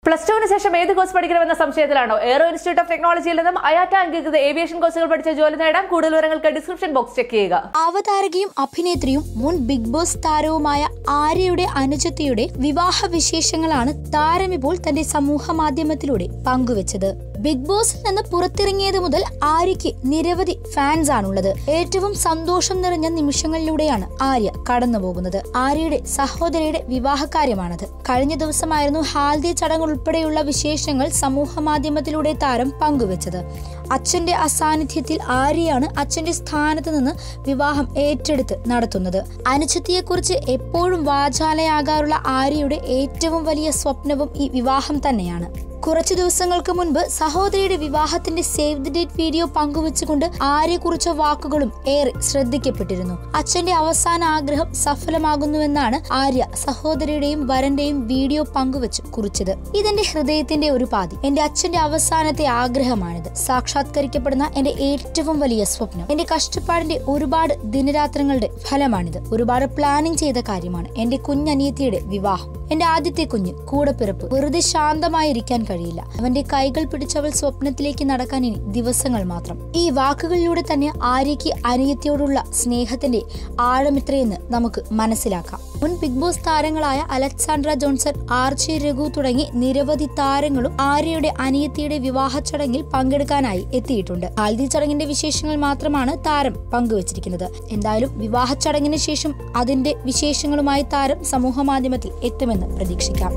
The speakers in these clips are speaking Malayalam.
പ്ലസ് ടുവിന് ശേഷം ഏത് കോഴ്സ് പഠിക്കണമെന്ന സംശയത്തിലാണോ എയറോ ഇൻസ്റ്റിറ്റ്യൂട്ട് ഓഫ് ടെക്നോളജിയിൽ നിന്നും അയാറ്റ അംഗീകൃത ഏവിയേഷൻ കോഴ്സുകൾ പഠിച്ച ജോലി നേടാൻ കൂടുതൽ വിവരങ്ങൾക്ക് ഡിസ്ക്രിപ്ഷൻ ബോക്സ് ചെക്ക് ചെയ്യുക അവതാരകയും അഭിനേത്രിയും മുൻ ബിഗ് ബോസ് താരവുമായ ആര്യയുടെ അനുജത്തിയുടെ വിവാഹ വിശേഷങ്ങളാണ് താരം ഇപ്പോൾ തന്റെ സമൂഹ മാധ്യമത്തിലൂടെ പങ്കുവച്ചത് ബിഗ് ബോസിൽ നിന്ന് പുറത്തിറങ്ങിയത് മുതൽ ആര്യയ്ക്ക് നിരവധി ഫാൻസ് ആണുള്ളത് ഏറ്റവും സന്തോഷം നിറഞ്ഞ നിമിഷങ്ങളിലൂടെയാണ് ആര്യ കടന്നുപോകുന്നത് ആര്യയുടെ സഹോദരിയുടെ വിവാഹകാര്യമാണത് കഴിഞ്ഞ ദിവസമായിരുന്നു ഹാൽദി ചടങ്ങ് ഉൾപ്പെടെയുള്ള വിശേഷങ്ങൾ സമൂഹ മാധ്യമത്തിലൂടെ താരം പങ്കുവച്ചത് അച്ഛന്റെ അസാന്നിധ്യത്തിൽ ആര്യയാണ് അച്ഛന്റെ സ്ഥാനത്ത് നിന്ന് വിവാഹം ഏറ്റെടുത്ത് നടത്തുന്നത് അനുജത്തിയെക്കുറിച്ച് എപ്പോഴും വാചാലയാകാറുള്ള ആര്യയുടെ ഏറ്റവും വലിയ സ്വപ്നവും ഈ വിവാഹം തന്നെയാണ് കുറച്ചു ദിവസങ്ങൾക്ക് മുൻപ് സഹോദരിയുടെ വിവാഹത്തിന്റെ സേവ് ദി ഡേറ്റ് വീഡിയോ പങ്കുവച്ചുകൊണ്ട് ആര്യ കുറിച്ച വാക്കുകളും ഏറെ ശ്രദ്ധിക്കപ്പെട്ടിരുന്നു അച്ഛന്റെ അവസാന ആഗ്രഹം സഫലമാകുന്നുവെന്നാണ് ആര്യ സഹോദരിയുടെയും വരന്റെയും വീഡിയോ പങ്കുവച്ച് കുറിച്ചത് ഇതെന്റെ ഹൃദയത്തിന്റെ ഒരു പാതി എന്റെ അച്ഛന്റെ അവസാനത്തെ ആഗ്രഹമാണിത് സാക്ഷാത്കരിക്കപ്പെടുന്ന എന്റെ ഏറ്റവും വലിയ സ്വപ്നം എന്റെ കഷ്ടപ്പാടിന്റെ ഒരുപാട് ദിനരാത്രങ്ങളുടെ ഫലമാണിത് ഒരുപാട് പ്ലാനിങ് ചെയ്ത കാര്യമാണ് എന്റെ കുഞ്ഞനിയത്തിയുടെ വിവാഹം എന്റെ ആദ്യത്തെ കുഞ്ഞ് കൂടപ്പിറപ്പ് വെറുതെ ശാന്തമായിരിക്കാൻ കഴിയില്ല അവന്റെ കൈകൾ പിടിച്ചവൾ സ്വപ്നത്തിലേക്ക് നടക്കാൻ ഇനി ദിവസങ്ങൾ മാത്രം ഈ വാക്കുകളിലൂടെ തന്നെ ആര്യയ്ക്ക് അനിയത്തിയോടുള്ള സ്നേഹത്തിന്റെ ആഴമിത്രയെന്ന് നമുക്ക് മനസ്സിലാക്കാം മുൻ ബിഗ് ബോസ് താരങ്ങളായ അലക്സാണ്ട്ര ജോൺസൺ ആർച്ചി രഘു തുടങ്ങി നിരവധി താരങ്ങളും ആര്യയുടെ അനിയത്തിയുടെ വിവാഹ ചടങ്ങിൽ പങ്കെടുക്കാനായി എത്തിയിട്ടുണ്ട് ഹൽദി ചടങ്ങിന്റെ വിശേഷങ്ങൾ മാത്രമാണ് താരം പങ്കുവച്ചിരിക്കുന്നത് എന്തായാലും വിവാഹ ചടങ്ങിന് ശേഷം അതിന്റെ വിശേഷങ്ങളുമായി താരം സമൂഹ മാധ്യമത്തിൽ എത്തുമെന്ന് പ്രതീക്ഷിക്കാം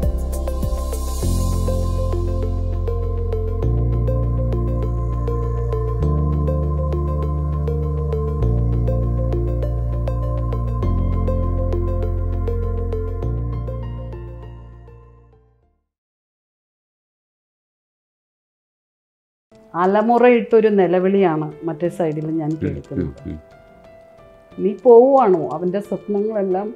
അലമുറയിട്ടൊരു നിലവിളിയാണ് മറ്റേ സൈഡിൽ ഞാൻ കേൾക്കുന്നത് നീ പോവുകയാണോ അവൻ്റെ സ്വപ്നങ്ങളെല്ലാം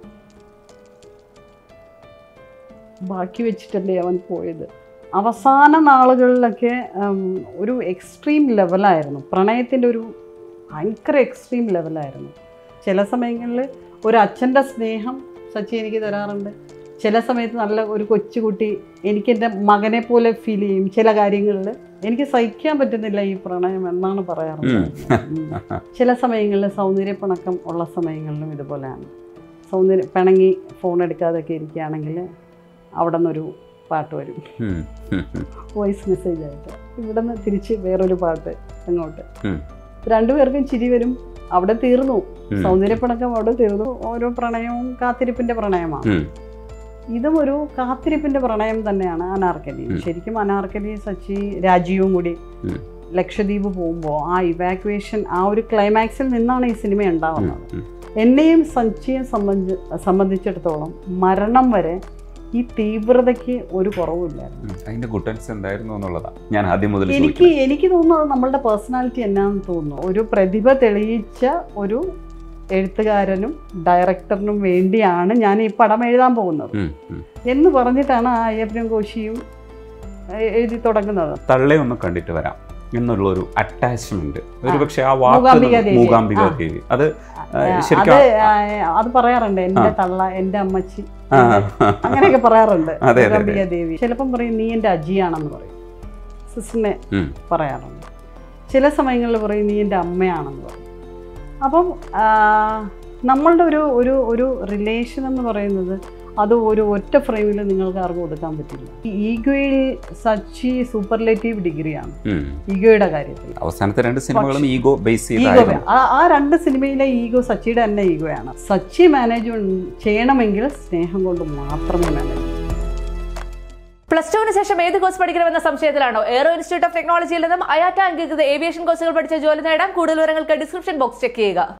ബാക്കി വെച്ചിട്ടല്ലേ അവൻ പോയത് അവസാന നാളുകളിലൊക്കെ ഉം, ഒരു എക്സ്ട്രീം ലെവലായിരുന്നു പ്രണയത്തിൻ്റെ ഒരു ഭയങ്കര എക്സ്ട്രീം ലെവലായിരുന്നു ചില സമയങ്ങളിൽ ഒരു അച്ഛൻ്റെ സ്നേഹം സച്ചി എനിക്ക് തരാറുണ്ട് ചില സമയത്ത് നല്ല ഒരു കൊച്ചുകുട്ടി എനിക്ക് എൻ്റെ മകനെ പോലെ ഫീൽ ചെയ്യും ചില കാര്യങ്ങളിൽ എനിക്ക് സഹിക്കാൻ പറ്റുന്നില്ല ഈ പ്രണയം എന്നാണ് പറയാറുള്ളത് ഉം. ചില സമയങ്ങളിൽ സൗന്ദര്യപ്പിണക്കം ഉള്ള സമയങ്ങളിലും ഇതുപോലെയാണ് സൗന്ദര്യ പിണങ്ങി ഫോൺ എടുക്കാതൊക്കെ ഇരിക്കുകയാണെങ്കിൽ അവിടെ നിന്നൊരു പാട്ട് വരും വോയിസ് മെസ്സേജ് ആയിട്ട് ഇവിടെ നിന്ന് തിരിച്ച് വേറൊരു പാട്ട് അങ്ങോട്ട് ഉം. രണ്ടുപേർക്കും ചിരി വരും അവിടെ തീർന്നു സൗന്ദര്യപ്പിണക്കം അവിടെ തീർന്നു ഓരോ പ്രണയവും കാത്തിരിപ്പിന്റെ പ്രണയമാണ് ഇതും ഒരു കാത്തിരിപ്പിന്റെ പ്രണയം തന്നെയാണ് അനാർക്കലി ഉം. ശരിക്കും അനാർക്കലി സച്ചി രാജീവും കൂടി ഉം. ലക്ഷദ്വീപ് പോകുമ്പോൾ ആ ഇവാക്വേഷൻ ആ ഒരു ക്ലൈമാക്സിൽ നിന്നാണ് ഈ സിനിമ ഉണ്ടാവുന്നത് എന്നെയും സച്ചിയെ സംബന്ധി സംബന്ധിച്ചിടത്തോളം മരണം വരെ ഈ തീവ്രതയ്ക്ക് ഒരു കുറവുമില്ലായിരുന്നു അതിന്റെ ഗുട്ടൻസ് എന്തായിരുന്നു എന്നുള്ളതാ ഞാൻ ആദ്യം മുതൽ എനിക്ക് എനിക്ക് തോന്നുന്നത് നമ്മളുടെ പേഴ്സണാലിറ്റി എന്നാന്ന് തോന്നുന്നു ഒരു പ്രതിഭ തെളിയിച്ച ഒരു എഴുത്തുകാരനും ഡയറക്ടറിനും വേണ്ടിയാണ് ഞാൻ ഈ പടം എഴുതാൻ പോകുന്നത് എന്ന് പറഞ്ഞിട്ടാണ് ആ അയ്യപ്പനും കോശിയും എ- എഴുതി തുടങ്ങുന്നത് തള്ളെ ഒന്ന് കണ്ടിട്ട് വരാം എന്നുള്ള ഒരു അറ്റാച്ച്മെന്റ് ഒരു പക്ഷെ ആ മൂകാംബിക വാക്ക് ദേവി. മൂകാംബിക ആ. ദേവി അത് ആ, അത് ശരിക്കും ആ, അത് പറയാറുണ്ട് എൻ്റെ തള്ള എൻ്റെ അമ്മച്ചി ആ, അങ്ങനെയൊക്കെ പറയാറുണ്ട് അതെ, അതെ. മൂകാംബിക ദേവി ചിലപ്പം പറയും നീ എൻ്റെ അജിയാണെന്ന് പറയും സിസ്റ്ററിനെ ഉം. പറയാറുണ്ട് ചില സമയങ്ങളിൽ പറയും നീ എൻ്റെ അമ്മയാണെന്ന് പറയും അപ്പം ആ, നമ്മളുടെ ഒരു ഒരു ഒരു റിലേഷൻ എന്ന് പറയുന്നത് അത് ഒരു ഒറ്റ ഫ്രെയിമിൽ നിങ്ങൾക്ക് ആർക്കും ഒതുക്കാൻ പറ്റില്ല ഈ ഈഗോയിൽ സച്ചി സൂപ്പർലേറ്റീവ് ഡിഗ്രിയാണ് ഉം. ഈഗോയുടെ കാര്യത്തിൽ അവസാനത്തെ രണ്ട് സിനിമകളും ഈഗോ ബേസ് ഈഗോ ചെയ്തായിരുന്നു ആ ആ രണ്ട് സിനിമയിലെ ഈഗോ സച്ചിയുടെ തന്നെ ഈഗോയാണ് സച്ചി മാനേജ് ചെയ്യണമെങ്കിൽ സ്നേഹം കൊണ്ട് മാത്രമേ മാനേജ് പ്ലസ് ടുവിന് ശേഷം ഏത് കോഴ്സ് പഠിക്കണമെന്ന സംശയത്തിലാണോ എയറോ ഇൻസ്റ്റിറ്റ്യൂട്ട് ഓഫ് ടെക്നോളജിയിൽ നിന്നും അയാറ്റ അംഗീകൃത ഏവിയേഷൻ കോഴ്സുകൾ പഠിച്ച ജോലി നേടാൻ കൂടുതൽ വിവരങ്ങൾക്ക് ഡിസ്ക്രിപ്ഷൻ ബോക്സ് ചെക്ക് ചെയ്യുക